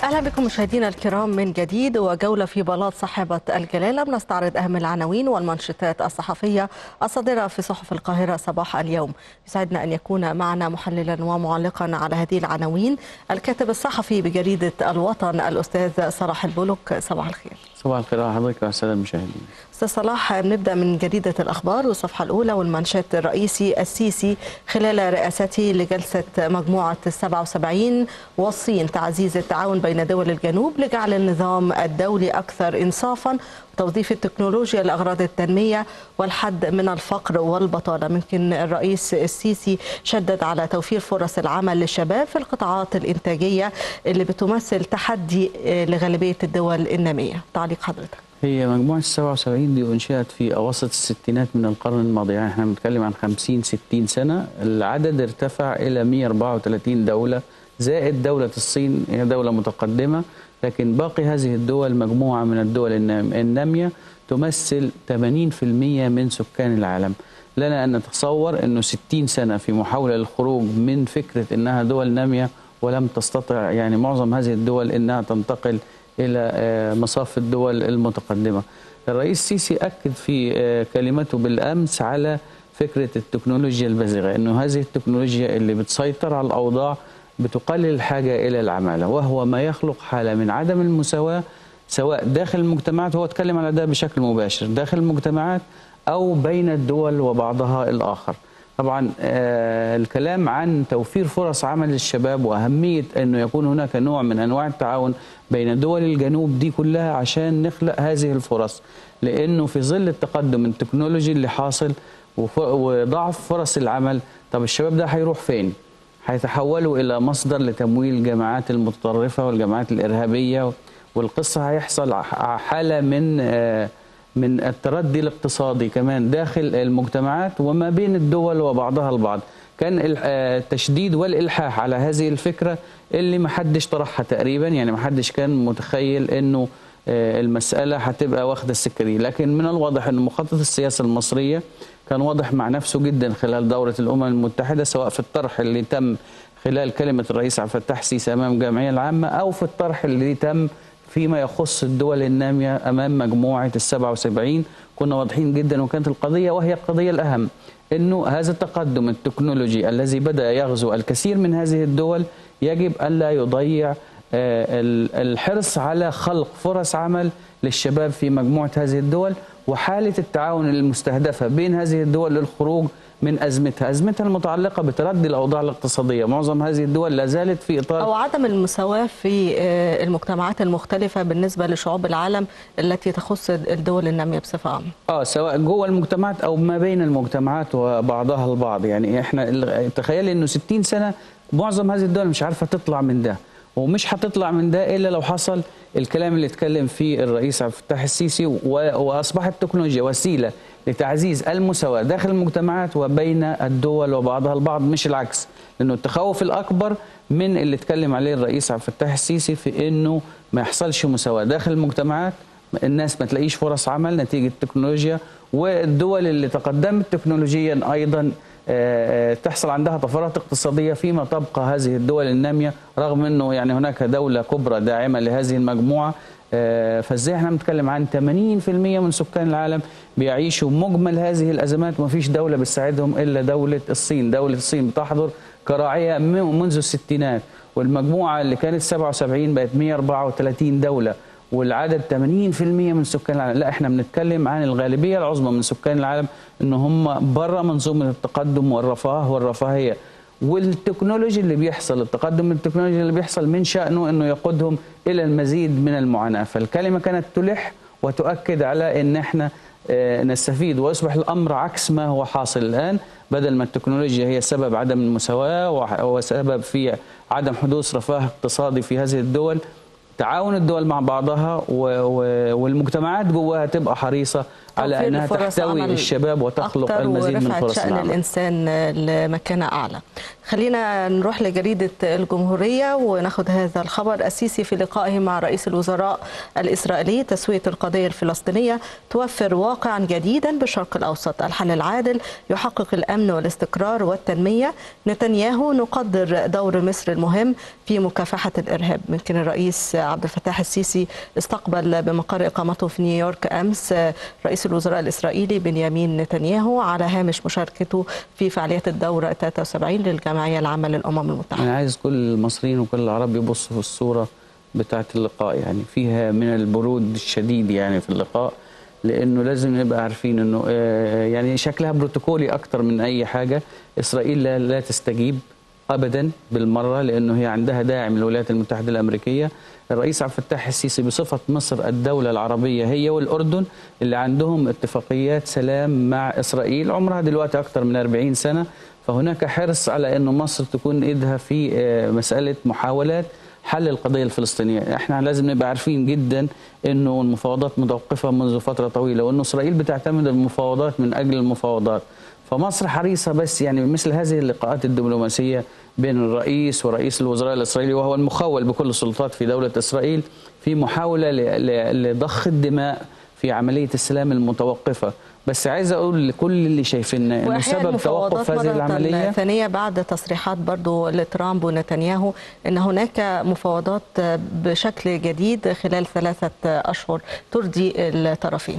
اهلا بكم مشاهدينا الكرام من جديد وجوله في بلاط صاحبه الجلاله بنستعرض اهم العناوين والمنشطات الصحفيه الصادره في صحف القاهره صباح اليوم يسعدنا ان يكون معنا محللا ومعلقا على هذه العناوين الكاتب الصحفي بجريده الوطن الاستاذ صلاح البلوك صباح الخير صباح الخير على حضرتك وعلى الساده المشاهدين استاذ صلاح بنبدا من جريده الاخبار والصفحه الاولى والمنشات الرئيسي السيسي خلال رئاسته لجلسه مجموعه ال 77 والصين تعزيز التعاون بين دول الجنوب لجعل النظام الدولي اكثر انصافا وتوظيف التكنولوجيا لاغراض التنميه والحد من الفقر والبطاله ممكن الرئيس السيسي شدد على توفير فرص العمل للشباب في القطاعات الانتاجيه اللي بتمثل تحدي لغالبيه الدول الناميه تعليق حضرتك هي مجموعة 77 دي أنشئت في أواسط الستينات من القرن الماضي يعني احنا بنتكلم عن 50 60 سنة العدد ارتفع إلى 134 دولة زائد دولة الصين هي دولة متقدمة لكن باقي هذه الدول مجموعة من الدول النامية تمثل 80% من سكان العالم لنا أن نتصور أنه 60 سنة في محاولة للخروج من فكرة أنها دول نامية ولم تستطع يعني معظم هذه الدول أنها تنتقل الى مصاف الدول المتقدمه. الرئيس السيسي اكد في كلمته بالامس على فكره التكنولوجيا البازغه انه هذه التكنولوجيا اللي بتسيطر على الاوضاع بتقلل الحاجه الى العماله وهو ما يخلق حاله من عدم المساواه سواء داخل المجتمعات هو اتكلم على ده بشكل مباشر داخل المجتمعات او بين الدول وبعضها الاخر. طبعا آه الكلام عن توفير فرص عمل للشباب واهميه انه يكون هناك نوع من انواع التعاون بين دول الجنوب دي كلها عشان نخلق هذه الفرص لانه في ظل التقدم التكنولوجي اللي حاصل وضعف فرص العمل طب الشباب ده هيروح فين؟ هيتحولوا الى مصدر لتمويل الجماعات المتطرفه والجماعات الارهابيه والقصه هيحصل حاله من آه من التردي الاقتصادي كمان داخل المجتمعات وما بين الدول وبعضها البعض كان التشديد والإلحاح على هذه الفكرة اللي ما حدش طرحها تقريبا يعني ما حدش كان متخيل أنه المسألة هتبقى واخدة السكة دي لكن من الواضح أن مخطط السياسة المصرية كان واضح مع نفسه جدا خلال دورة الأمم المتحدة سواء في الطرح اللي تم خلال كلمة الرئيس عبد الفتاح السيسي أمام الجمعية العامة أو في الطرح اللي تم فيما يخص الدول النامية أمام مجموعة السبعة وسبعين كنا واضحين جدا وكانت القضية وهي القضية الأهم أنه هذا التقدم التكنولوجي الذي بدأ يغزو الكثير من هذه الدول يجب ألا يضيع الحرص على خلق فرص عمل للشباب في مجموعة هذه الدول وحالة التعاون المستهدفة بين هذه الدول للخروج من ازمتها، ازمتها المتعلقه بتردي الاوضاع الاقتصاديه، معظم هذه الدول لا زالت في اطار او عدم المساواه في المجتمعات المختلفه بالنسبه لشعوب العالم التي تخص الدول الناميه بصفه عامه. اه سواء جوه المجتمعات او ما بين المجتمعات وبعضها البعض، يعني احنا تخيلي انه 60 سنه معظم هذه الدول مش عارفه تطلع من ده. ومش هتطلع من ده الا لو حصل الكلام اللي اتكلم فيه الرئيس عبد الفتاح السيسي واصبحت التكنولوجيا وسيله لتعزيز المساواه داخل المجتمعات وبين الدول وبعضها البعض مش العكس لانه التخوف الاكبر من اللي اتكلم عليه الرئيس عبد الفتاح السيسي في انه ما يحصلش مساواه داخل المجتمعات الناس ما تلاقيش فرص عمل نتيجه التكنولوجيا والدول اللي تقدمت تكنولوجيا ايضا تحصل عندها طفرات اقتصادية فيما تبقى هذه الدول النامية رغم أنه يعني هناك دولة كبرى داعمة لهذه المجموعة فازاي احنا بنتكلم عن 80% من سكان العالم بيعيشوا مجمل هذه الأزمات وما فيش دولة بتساعدهم إلا دولة الصين دولة الصين بتحضر كراعية منذ الستينات والمجموعة اللي كانت 77 بقت 134 دولة والعدد 80% من سكان العالم لا احنا بنتكلم عن الغالبيه العظمى من سكان العالم ان هم بره منظومه التقدم والرفاه والرفاهيه والتكنولوجي اللي بيحصل التقدم التكنولوجي اللي بيحصل من شانه انه يقودهم الى المزيد من المعاناه فالكلمه كانت تلح وتؤكد على ان احنا نستفيد ويصبح الامر عكس ما هو حاصل الان بدل ما التكنولوجيا هي سبب عدم المساواه وسبب في عدم حدوث رفاه اقتصادي في هذه الدول تعاون الدول مع بعضها والمجتمعات جواها تبقى حريصه على توفير انها فرص تحتوي عمل الشباب وتخلق أكتر المزيد من ورفعت فرص شأن العمل الإنسان لمكانة أعلى خلينا نروح لجريدة الجمهورية وناخد هذا الخبر السيسي في لقائه مع رئيس الوزراء الإسرائيلي تسوية القضية الفلسطينية توفر واقعا جديدا بالشرق الأوسط الحل العادل يحقق الأمن والاستقرار والتنمية نتنياهو نقدر دور مصر المهم في مكافحة الإرهاب يمكن الرئيس عبد الفتاح السيسي استقبل بمقر إقامته في نيويورك أمس رئيس الوزراء الإسرائيلي بنيامين نتنياهو على هامش مشاركته في فعاليات الدورة 73 للجمعية العامة للأمم المتحدة انا عايز كل المصريين وكل العرب يبصوا في الصوره بتاعه اللقاء يعني فيها من البرود الشديد يعني في اللقاء لانه لازم نبقى عارفين انه آه، يعني شكلها بروتوكولي اكتر من اي حاجه اسرائيل لا, لا تستجيب ابدا بالمره لانه هي عندها داعم الولايات المتحده الامريكيه الرئيس عبد الفتاح السيسي بصفه مصر الدوله العربيه هي والاردن اللي عندهم اتفاقيات سلام مع اسرائيل عمرها دلوقتي اكتر من 40 سنه فهناك حرص على انه مصر تكون ايدها في آه، مساله محاولات حل القضيه الفلسطينيه، احنا لازم نبقى عارفين جدا انه المفاوضات متوقفه منذ فتره طويله وانه اسرائيل بتعتمد المفاوضات من اجل المفاوضات، فمصر حريصه بس يعني مثل هذه اللقاءات الدبلوماسيه بين الرئيس ورئيس الوزراء الاسرائيلي وهو المخول بكل السلطات في دوله اسرائيل في محاوله ل- ل- لضخ الدماء في عمليه السلام المتوقفه، بس عايز اقول لكل اللي شايفين انه وأحيانا سبب مفاوضات توقف هذه مرة العمليه ثانية بعد تصريحات برضو لترامب ونتنياهو أن هناك مفاوضات بشكل جديد خلال ثلاثة أشهر ترضي الطرفين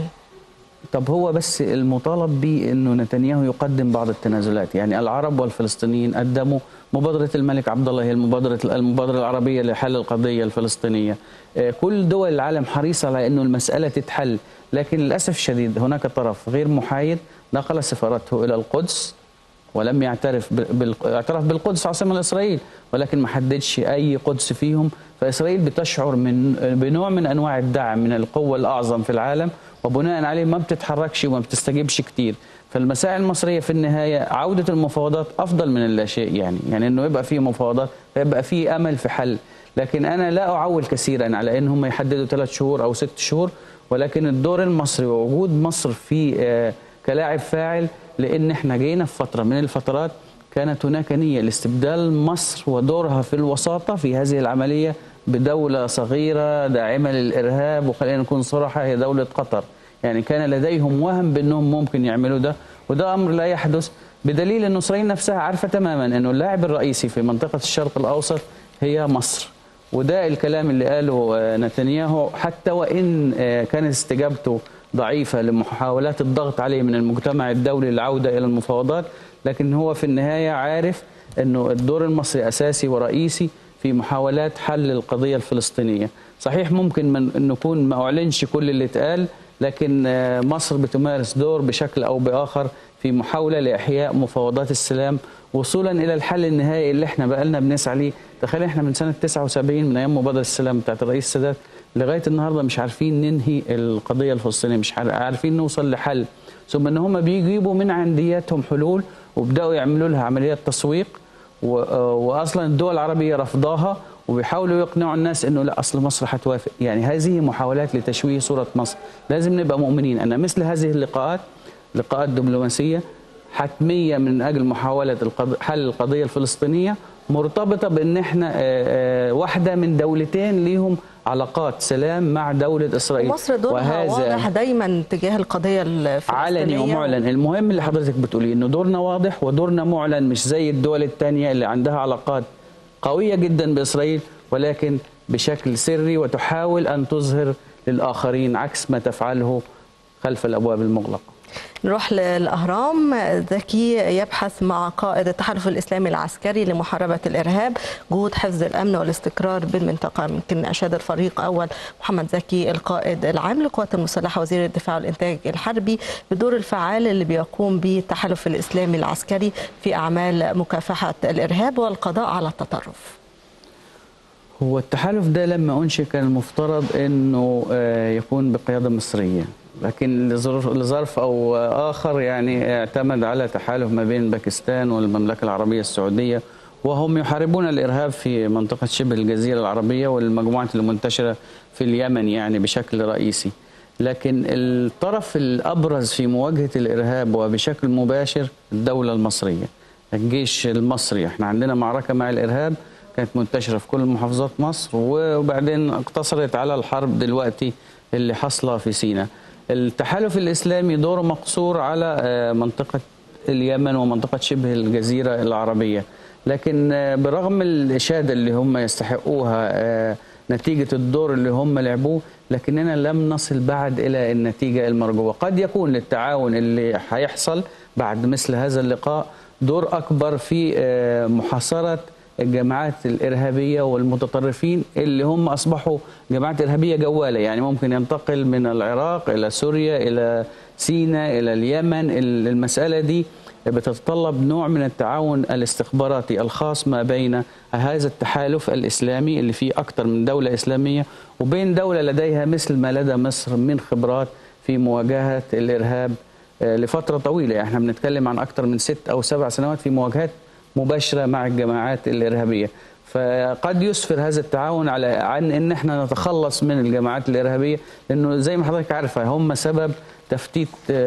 طب هو بس المطالب به انه نتنياهو يقدم بعض التنازلات يعني العرب والفلسطينيين قدموا مبادره الملك عبد الله هي المبادره المبادره العربيه لحل القضيه الفلسطينيه آه، كل دول العالم حريصه على انه المساله تتحل لكن للاسف الشديد هناك طرف غير محايد نقل سفارته الى القدس ولم يعترف ب- بال... اعترف بالقدس عاصمه لاسرائيل ولكن ما حددش اي قدس فيهم فاسرائيل بتشعر من بنوع من انواع الدعم من القوه الاعظم في العالم وبناء عليه ما بتتحركش وما بتستجيبش كتير فالمسائل المصريه في النهايه عوده المفاوضات افضل من اللاشيء يعني يعني انه يبقى في مفاوضات يبقى في امل في حل لكن انا لا اعول كثيرا على ان هم يحددوا ثلاث شهور او ست شهور ولكن الدور المصري ووجود مصر في آه، كلاعب فاعل لان احنا جينا في فتره من الفترات كانت هناك نيه لاستبدال مصر ودورها في الوساطه في هذه العمليه بدوله صغيره داعمه للارهاب وخلينا نكون صراحه هي دوله قطر يعني كان لديهم وهم بانهم ممكن يعملوا ده وده امر لا يحدث بدليل ان اسرائيل نفسها عارفه تماما انه اللاعب الرئيسي في منطقه الشرق الاوسط هي مصر وده الكلام اللي قاله آه، نتنياهو حتى وان آه، كانت استجابته ضعيفه لمحاولات الضغط عليه من المجتمع الدولي للعوده الى المفاوضات لكن هو في النهايه عارف انه الدور المصري اساسي ورئيسي في محاولات حل القضيه الفلسطينيه صحيح ممكن من نكون ما اعلنش كل اللي اتقال لكن آه، مصر بتمارس دور بشكل او باخر في محاوله لاحياء مفاوضات السلام وصولا الى الحل النهائي اللي احنا بقالنا بنسعى ليه تخيل احنا من سنه 79 من ايام مبادره السلام بتاعت الرئيس السادات لغايه النهارده مش عارفين ننهي القضيه الفلسطينيه مش عار- عارفين نوصل لحل ثم ان هم بيجيبوا من عندياتهم حلول وبداوا يعملوا لها عمليات تسويق و- آه، واصلا الدول العربيه رفضاها وبيحاولوا يقنعوا الناس انه لا اصل مصر هتوافق يعني هذه محاولات لتشويه صوره مصر لازم نبقى مؤمنين ان مثل هذه اللقاءات لقاءات دبلوماسيه حتميه من اجل محاوله القض- حل القضيه الفلسطينيه مرتبطه بان احنا آه، آه، واحده من دولتين ليهم علاقات سلام مع دوله اسرائيل مصر دورها واضح دايما تجاه القضية الفلسطينية علني ومعلن المهم اللي حضرتك بتقوليه انه دورنا واضح ودورنا معلن مش زي الدول الثانيه اللي عندها علاقات قويه جدا باسرائيل ولكن بشكل سري وتحاول ان تظهر للاخرين عكس ما تفعله خلف الابواب المغلقه نروح للأهرام ذكي يبحث مع قائد التحالف الإسلامي العسكري لمحاربة الإرهاب جهود حفظ الأمن والاستقرار بالمنطقة يمكن أشاد الفريق أول محمد زكي القائد العام للقوات المسلحة وزير الدفاع والإنتاج الحربي بالدور الفعال اللي بيقوم به التحالف الإسلامي العسكري في أعمال مكافحة الإرهاب والقضاء على التطرف هو التحالف ده لما انشئ كان المفترض انه آه، يكون بقياده مصريه لكن لظرف لظرف او اخر يعني اعتمد على تحالف ما بين باكستان والمملكه العربيه السعوديه وهم يحاربون الارهاب في منطقه شبه الجزيره العربيه والمجموعات المنتشره في اليمن يعني بشكل رئيسي. لكن الطرف الابرز في مواجهه الارهاب وبشكل مباشر الدوله المصريه الجيش المصري احنا عندنا معركه مع الارهاب كانت منتشره في كل محافظات مصر وبعدين اقتصرت على الحرب دلوقتي اللي حاصله في سيناء التحالف الاسلامي دوره مقصور على آه، منطقه اليمن ومنطقه شبه الجزيره العربيه لكن آه، برغم الاشاده اللي هم يستحقوها آه، نتيجه الدور اللي هم لعبوه لكننا لم نصل بعد الى النتيجه المرجوه قد يكون للتعاون اللي هيحصل بعد مثل هذا اللقاء دور اكبر في آه، محاصره الجماعات الارهابيه والمتطرفين اللي هم اصبحوا جماعات ارهابيه جواله يعني ممكن ينتقل من العراق الى سوريا الى سيناء الى اليمن المساله دي بتتطلب نوع من التعاون الاستخباراتي الخاص ما بين هذا التحالف الاسلامي اللي فيه اكثر من دوله اسلاميه وبين دوله لديها مثل ما لدى مصر من خبرات في مواجهه الارهاب آه، لفتره طويله يعني احنا بنتكلم عن اكثر من ست او سبع سنوات في مواجهات مباشره مع الجماعات الارهابيه فقد يسفر هذا التعاون على عن ان احنا نتخلص من الجماعات الارهابيه لانه زي ما حضرتك عارفه هم سبب تفتيت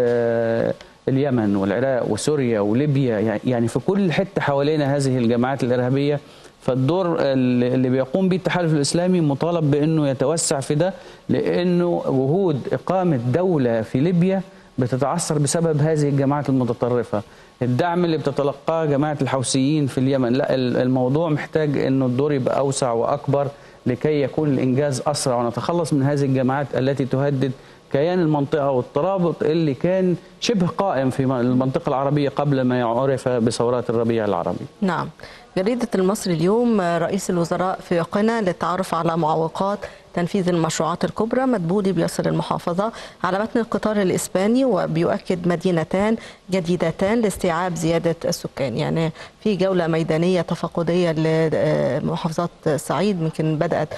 آه، اليمن والعراق وسوريا وليبيا يعني في كل حته حوالينا هذه الجماعات الارهابيه فالدور اللي بيقوم به التحالف الاسلامي مطالب بانه يتوسع في ده لانه وجود اقامه دوله في ليبيا بتتعثر بسبب هذه الجماعات المتطرفه الدعم اللي بتتلقاه جماعه الحوثيين في اليمن لا الموضوع محتاج انه الدور يبقى اوسع واكبر لكي يكون الانجاز اسرع ونتخلص من هذه الجماعات التي تهدد كيان المنطقة والترابط اللي كان شبه قائم في المنطقة العربية قبل ما يعرف بثورات الربيع العربي نعم جريدة المصري اليوم رئيس الوزراء في قنا للتعرف على معوقات تنفيذ المشروعات الكبرى مدبولي بيصل المحافظة على متن القطار الإسباني وبيؤكد مدينتان جديدتان لاستيعاب زيادة السكان يعني في جولة ميدانية تفقدية لمحافظات الصعيد يمكن بدأت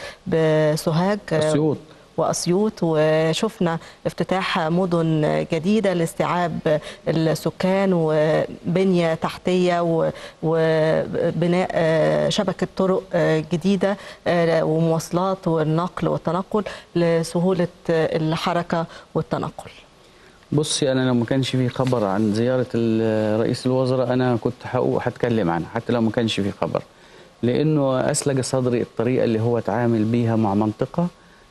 بسوهاج السيوط وأسيوط وشفنا افتتاح مدن جديدة لاستيعاب السكان وبنية تحتية وبناء شبكة طرق جديدة ومواصلات والنقل والتنقل لسهولة الحركة والتنقل بصي انا لو ما كانش في خبر عن زياره رئيس الوزراء انا كنت هتكلم عنها حتى لو ما كانش في خبر لانه اسلج صدري الطريقه اللي هو تعامل بيها مع منطقه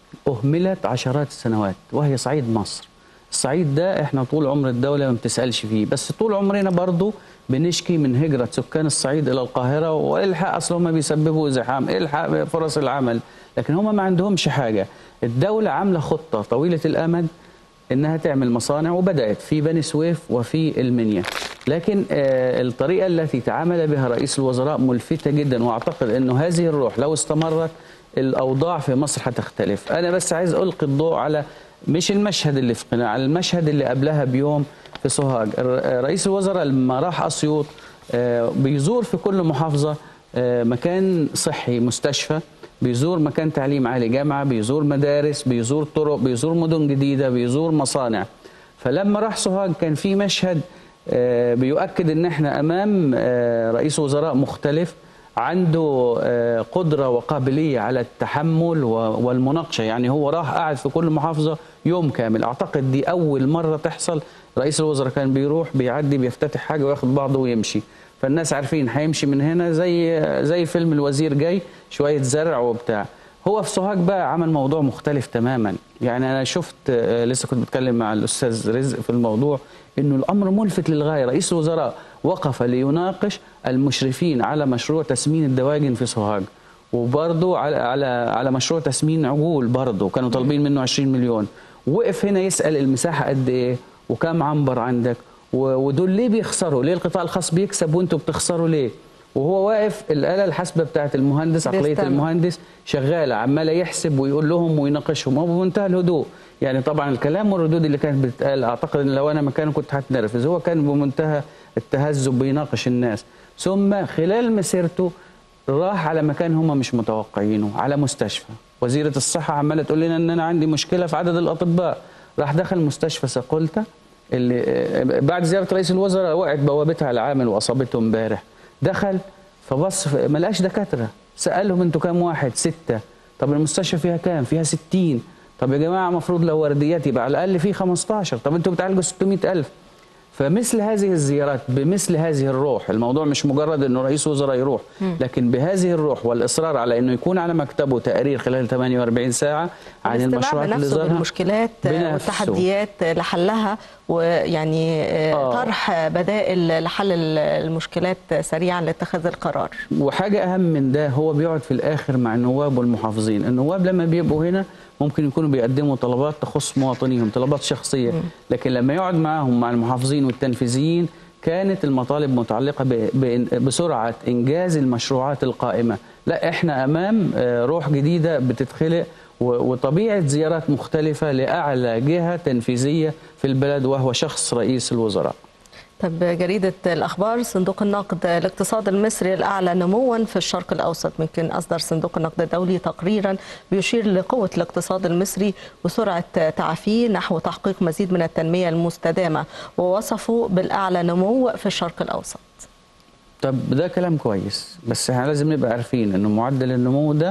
أهملت عشرات السنوات وهي صعيد مصر الصعيد ده احنا طول عمر الدولة ما بتسألش فيه بس طول عمرنا برضو بنشكي من هجرة سكان الصعيد إلى القاهرة والحق أصل هم بيسببوا زحام الحق فرص العمل لكن هم ما عندهمش حاجة الدولة عاملة خطة طويلة الأمد انها تعمل مصانع وبدات في بني سويف وفي المنيا لكن آه الطريقه التي تعامل بها رئيس الوزراء ملفته جدا واعتقد انه هذه الروح لو استمرت الاوضاع في مصر هتختلف انا بس عايز القي الضوء على مش المشهد اللي في قناع على المشهد اللي قبلها بيوم في سوهاج رئيس الوزراء لما راح اسيوط آه، بيزور في كل محافظه آه، مكان صحي مستشفى بيزور مكان تعليم عالي جامعه بيزور مدارس بيزور طرق بيزور مدن جديده بيزور مصانع فلما راح سوهاج كان في مشهد آه، بيؤكد ان احنا امام رئيس وزراء مختلف عنده آه، قدرة وقابلية على التحمل والمناقشة يعني هو راح قاعد في كل محافظة يوم كامل أعتقد دي أول مرة تحصل رئيس الوزراء كان بيروح بيعدي بيفتتح حاجة وياخد بعضه ويمشي فالناس عارفين هيمشي من هنا زي زي فيلم الوزير جاي شوية زرع وبتاع هو في سوهاج بقى عمل موضوع مختلف تماما يعني انا شفت آه، لسه كنت بتكلم مع الاستاذ رزق في الموضوع انه الامر ملفت للغايه رئيس الوزراء وقف ليناقش المشرفين على مشروع تسمين الدواجن في سوهاج وبرضه على على على مشروع تسمين عجول برضه كانوا طالبين منه 20 مليون وقف هنا يسال المساحه قد ايه وكم عنبر عندك ودول ليه بيخسروا ليه القطاع الخاص بيكسب وانتم بتخسروا ليه وهو واقف الاله الحاسبه بتاعه المهندس عقليه المهندس شغاله عماله يحسب ويقول لهم ويناقشهم هو بمنتهى الهدوء يعني طبعا الكلام والردود اللي كانت بتتقال اعتقد ان لو انا مكانه كنت هتنرفز هو كان بمنتهى التهذب بيناقش الناس ثم خلال مسيرته راح على مكان هم مش متوقعينه على مستشفى وزيره الصحه عماله تقول لنا ان انا عندي مشكله في عدد الاطباء راح دخل مستشفى ساقولتا اللي بعد زياره رئيس الوزراء وقعت بوابتها العامل واصابته امبارح دخل فبص ما لقاش دكاتره سالهم انتوا كام واحد سته طب المستشفى فيها كام فيها 60 طب يا جماعه المفروض لو ورديات يبقى على الاقل في 15 طب انتوا بتعالجوا 600000 فمثل هذه الزيارات بمثل هذه الروح الموضوع مش مجرد انه رئيس وزراء يروح لكن بهذه الروح والاصرار على انه يكون على مكتبه تقرير خلال 48 ساعه عن المشروعات اللي بنفسه ظهرها بالمشكلات بنفسه. والتحديات لحلها ويعني آه، آه. طرح بدائل لحل المشكلات سريعا لاتخاذ القرار وحاجة أهم من ده هو بيقعد في الآخر مع النواب والمحافظين النواب لما بيبقوا هنا ممكن يكونوا بيقدموا طلبات تخص مواطنيهم طلبات شخصية لكن لما يقعد معهم مع المحافظين والتنفيذيين كانت المطالب متعلقة ب- ب- بسرعة إنجاز المشروعات القائمة لا إحنا أمام آه، روح جديدة بتتخلق و- وطبيعة زيارات مختلفة لأعلى جهة تنفيذية في البلد وهو شخص رئيس الوزراء طب جريدة الأخبار صندوق النقد الاقتصاد المصري الأعلى نموا في الشرق الأوسط ممكن أصدر صندوق النقد الدولي تقريرا بيشير لقوة الاقتصاد المصري وسرعة تعافيه نحو تحقيق مزيد من التنمية المستدامة ووصفه بالأعلى نمو في الشرق الأوسط طب ده كلام كويس بس احنا لازم نبقى عارفين ان معدل النمو ده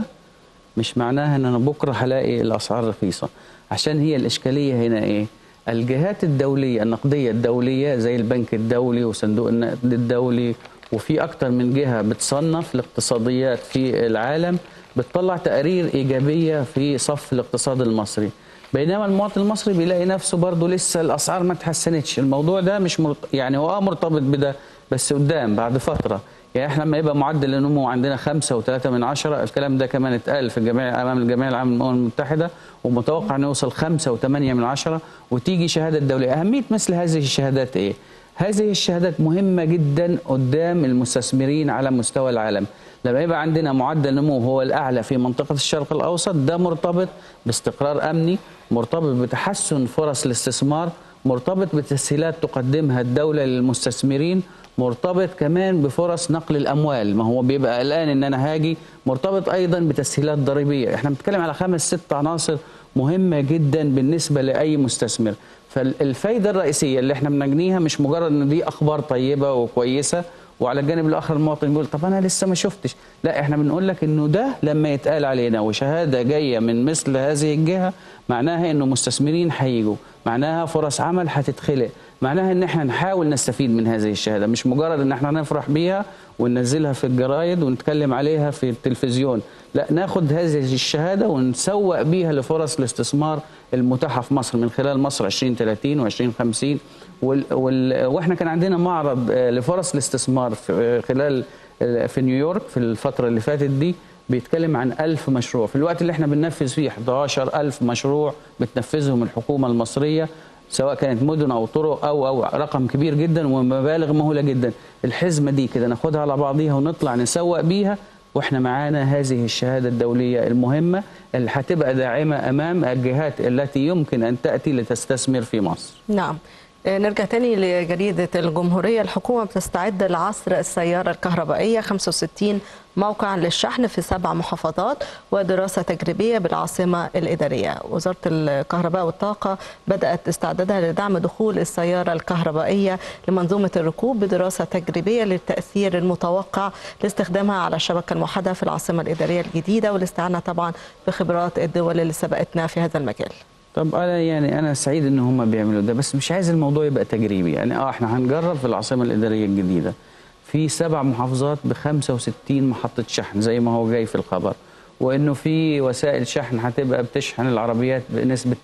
مش معناها ان انا بكره هلاقي الاسعار رخيصه عشان هي الاشكاليه هنا ايه الجهات الدوليه النقديه الدوليه زي البنك الدولي وصندوق النقد الدولي وفي اكتر من جهه بتصنف الاقتصاديات في العالم بتطلع تقارير ايجابيه في صف الاقتصاد المصري بينما المواطن المصري بيلاقي نفسه برضه لسه الاسعار ما اتحسنتش الموضوع ده مش مرت... يعني هو اه مرتبط بده بس قدام بعد فتره يعني احنا لما يبقى معدل النمو عندنا خمسة وثلاثة من عشرة الكلام ده كمان اتقال في الجمعية أمام الجمعية العامة للأمم المتحدة ومتوقع أنه يوصل خمسة وثمانية من عشرة وتيجي شهادة دولية أهمية مثل هذه الشهادات إيه؟ هذه الشهادات مهمة جدا قدام المستثمرين على مستوى العالم لما يبقى عندنا معدل نمو هو الأعلى في منطقة الشرق الأوسط ده مرتبط باستقرار أمني مرتبط بتحسن فرص الاستثمار مرتبط بتسهيلات تقدمها الدولة للمستثمرين مرتبط كمان بفرص نقل الاموال ما هو بيبقى قلقان ان انا هاجي مرتبط ايضا بتسهيلات ضريبيه احنا بنتكلم على خمس ست عناصر مهمه جدا بالنسبه لاي مستثمر فالفايده الرئيسيه اللي احنا بنجنيها مش مجرد ان دي اخبار طيبه وكويسه وعلى الجانب الاخر المواطن بيقول طب انا لسه ما شفتش لا احنا بنقول لك انه ده لما يتقال علينا وشهاده جايه من مثل هذه الجهه معناها انه مستثمرين هيجوا معناها فرص عمل هتتخلق معناها ان احنا نحاول نستفيد من هذه الشهاده مش مجرد ان احنا نفرح بيها وننزلها في الجرايد ونتكلم عليها في التلفزيون لا ناخد هذه الشهاده ونسوق بيها لفرص الاستثمار المتاحه في مصر من خلال مصر 2030 و2050 وال... وال... واحنا كان عندنا معرض آه، لفرص الاستثمار في آه، خلال آه، في نيويورك في الفتره اللي فاتت دي بيتكلم عن ألف مشروع في الوقت اللي احنا بننفذ فيه 11 ألف مشروع بتنفذهم الحكومة المصرية سواء كانت مدن أو طرق أو أو رقم كبير جدا ومبالغ مهولة جدا الحزمة دي كده ناخدها على بعضيها ونطلع نسوق بيها واحنا معانا هذه الشهادة الدولية المهمة اللي هتبقى داعمة أمام الجهات التي يمكن أن تأتي لتستثمر في مصر نعم آه، نرجع تاني لجريدة الجمهورية الحكومة بتستعد لعصر السيارة الكهربائية 65 موقعا للشحن في سبع محافظات ودراسة تجريبية بالعاصمة الإدارية وزارة الكهرباء والطاقة بدأت استعدادها لدعم دخول السيارة الكهربائية لمنظومة الركوب بدراسة تجريبية للتأثير المتوقع لاستخدامها على الشبكة الموحدة في العاصمة الإدارية الجديدة والاستعانة طبعا بخبرات الدول اللي سبقتنا في هذا المجال طب انا يعني انا سعيد ان هم بيعملوا ده بس مش عايز الموضوع يبقى تجريبي يعني اه احنا هنجرب في العاصمه الاداريه الجديده في سبع محافظات ب 65 محطه شحن زي ما هو جاي في الخبر وانه في وسائل شحن هتبقى بتشحن العربيات بنسبه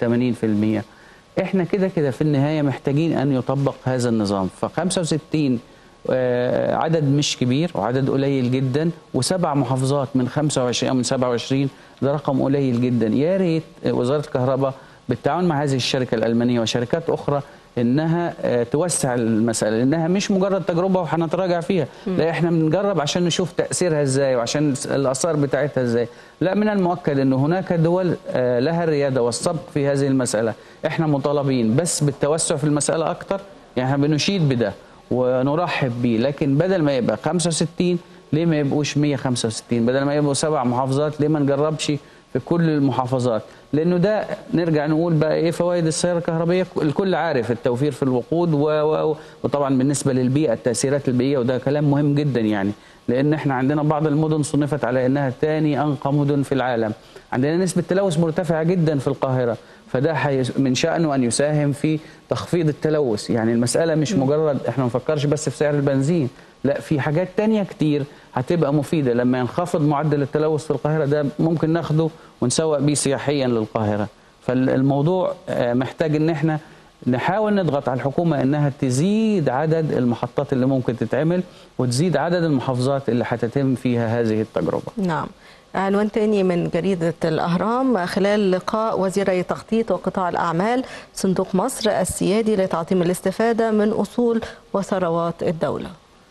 80% احنا كده كده في النهايه محتاجين ان يطبق هذا النظام ف 65 آه، عدد مش كبير وعدد قليل جدا وسبع محافظات من 25 او من 27 ده رقم قليل جدا يا ريت وزاره الكهرباء بالتعاون مع هذه الشركه الالمانيه وشركات اخرى انها آه، توسع المساله لانها مش مجرد تجربه وهنتراجع فيها لا احنا بنجرب عشان نشوف تاثيرها ازاي وعشان الاثار بتاعتها ازاي لا من المؤكد ان هناك دول آه، لها الرياده والسبق في هذه المساله احنا مطالبين بس بالتوسع في المساله اكتر يعني احنا بنشيد بده ونرحب بيه لكن بدل ما يبقى 65 ليه ما يبقوش 165 بدل ما يبقوا سبع محافظات ليه ما نجربش في كل المحافظات لانه ده نرجع نقول بقى ايه فوائد السياره الكهربائيه الكل عارف التوفير في الوقود و... و... وطبعا بالنسبه للبيئه التاثيرات البيئيه وده كلام مهم جدا يعني لان احنا عندنا بعض المدن صنفت على انها ثاني انقى مدن في العالم عندنا نسبه تلوث مرتفعه جدا في القاهره فده حي- من شأنه أن يساهم في تخفيض التلوث يعني المسألة مش مجرد احنا ما نفكرش بس في سعر البنزين لا في حاجات تانية كتير هتبقى مفيدة لما ينخفض معدل التلوث في القاهرة ده ممكن ناخده ونسوق بيه سياحيا للقاهرة فالموضوع آه، محتاج ان احنا نحاول نضغط على الحكومة انها تزيد عدد المحطات اللي ممكن تتعمل وتزيد عدد المحافظات اللي هتتم فيها هذه التجربة نعم عنوان تاني من جريدة الأهرام خلال لقاء وزيري التخطيط وقطاع الأعمال صندوق مصر السيادي لتعظيم الاستفادة من أصول وثروات الدولة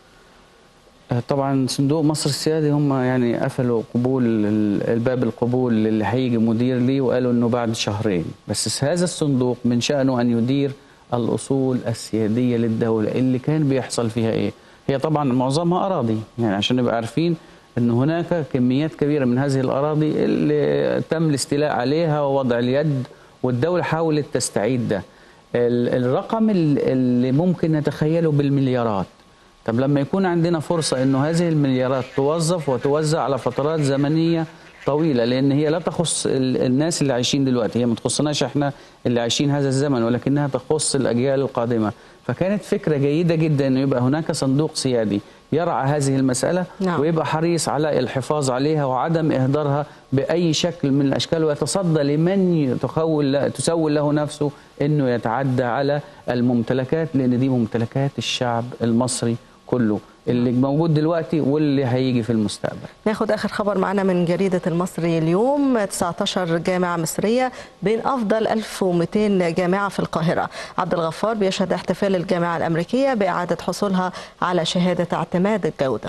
طبعا صندوق مصر السيادي هم يعني قفلوا قبول ال- الباب القبول اللي هيجي مدير ليه وقالوا انه بعد شهرين بس هذا الصندوق من شأنه ان يدير الاصول السياديه للدوله اللي كان بيحصل فيها ايه هي طبعا معظمها اراضي يعني عشان نبقى عارفين ان هناك كميات كبيره من هذه الاراضي اللي تم الاستيلاء عليها ووضع اليد والدوله حاولت تستعيد ده ال- الرقم ال- اللي ممكن نتخيله بالمليارات طب لما يكون عندنا فرصة انه هذه المليارات توظف وتوزع على فترات زمنية طويلة لان هي لا تخص ال- الناس اللي عايشين دلوقتي هي ما تخصناش احنا اللي عايشين هذا الزمن ولكنها تخص الاجيال القادمة فكانت فكرة جيدة جدا انه يبقى هناك صندوق سيادي يرعى هذه المسألة نعم. ويبقى حريص على الحفاظ عليها وعدم إهدارها بأي شكل من الأشكال ويتصدى لمن تخول تسول له نفسه أنه يتعدى على الممتلكات لأن دي ممتلكات الشعب المصري كله اللي موجود دلوقتي واللي هيجي في المستقبل ناخد آخر خبر معنا من جريدة المصري اليوم 19 جامعة مصرية بين أفضل 1200 جامعة في القاهرة عبد الغفار بيشهد احتفال الجامعة الأمريكية بإعادة حصولها على شهادة اعتماد الجودة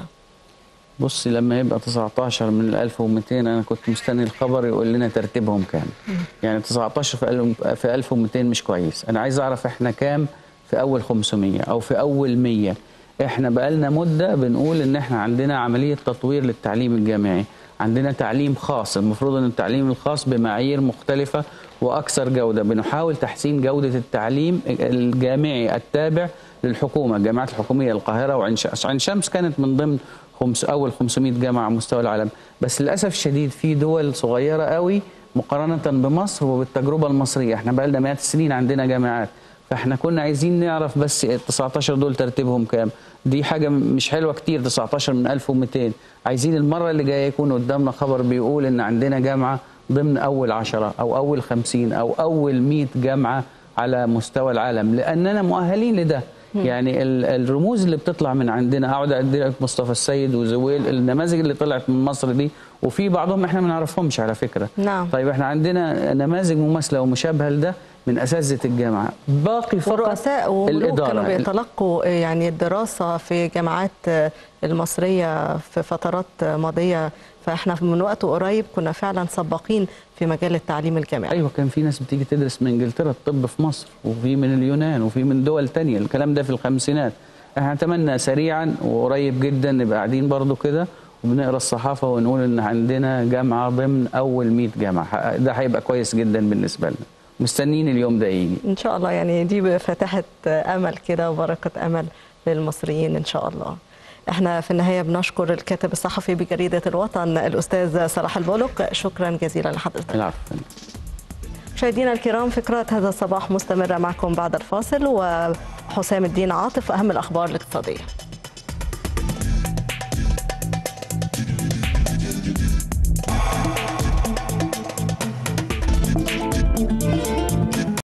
بصي لما يبقى 19 من ال 1200 انا كنت مستني الخبر يقول لنا ترتيبهم كام يعني 19 في ال- في 1200 مش كويس انا عايز اعرف احنا كام في اول 500 او في اول 100 احنا بقالنا مده بنقول ان احنا عندنا عمليه تطوير للتعليم الجامعي عندنا تعليم خاص المفروض ان التعليم الخاص بمعايير مختلفه واكثر جوده بنحاول تحسين جوده التعليم الجامعي التابع للحكومه الجامعات الحكوميه القاهره وعين شمس عين شمس كانت من ضمن خمس اول 500 جامعه على مستوى العالم بس للاسف الشديد في دول صغيره قوي مقارنه بمصر وبالتجربه المصريه احنا بقى لنا مئات السنين عندنا جامعات فاحنا كنا عايزين نعرف بس ال 19 دول ترتيبهم كام دي حاجه مش حلوه كتير 19 من 1200 عايزين المره اللي جايه يكون قدامنا خبر بيقول ان عندنا جامعه ضمن اول 10 او اول 50 او اول 100 جامعه على مستوى العالم لاننا مؤهلين لده يعني ال- الرموز اللي بتطلع من عندنا اقعد ادي لك مصطفى السيد وزويل النماذج اللي طلعت من مصر دي وفي بعضهم احنا ما نعرفهمش على فكره نعم. طيب احنا عندنا نماذج مماثله ومشابهه لده من اساتذه الجامعه باقي فقط ورؤساء وملوك الاداره كانوا بيتلقوا يعني الدراسة في جامعات المصرية في فترات ماضية فاحنا من وقت قريب كنا فعلا سباقين في مجال التعليم الجامعي ايوه كان في ناس بتيجي تدرس من انجلترا الطب في مصر وفي من اليونان وفي من دول تانية الكلام ده في الخمسينات احنا نتمنى سريعا وقريب جدا نبقى قاعدين برضو كده وبنقرا الصحافه ونقول ان عندنا جامعه ضمن اول 100 جامعه ده هيبقى كويس جدا بالنسبه لنا مستنيين اليوم ده يجي ان شاء الله يعني دي فتحت امل كده وبركه امل للمصريين ان شاء الله احنا في النهايه بنشكر الكاتب الصحفي بجريده الوطن الاستاذ صلاح البولق شكرا جزيلا لحضرتك العفو مشاهدينا الكرام فقرات هذا الصباح مستمره معكم بعد الفاصل وحسام الدين عاطف اهم الاخبار الاقتصاديه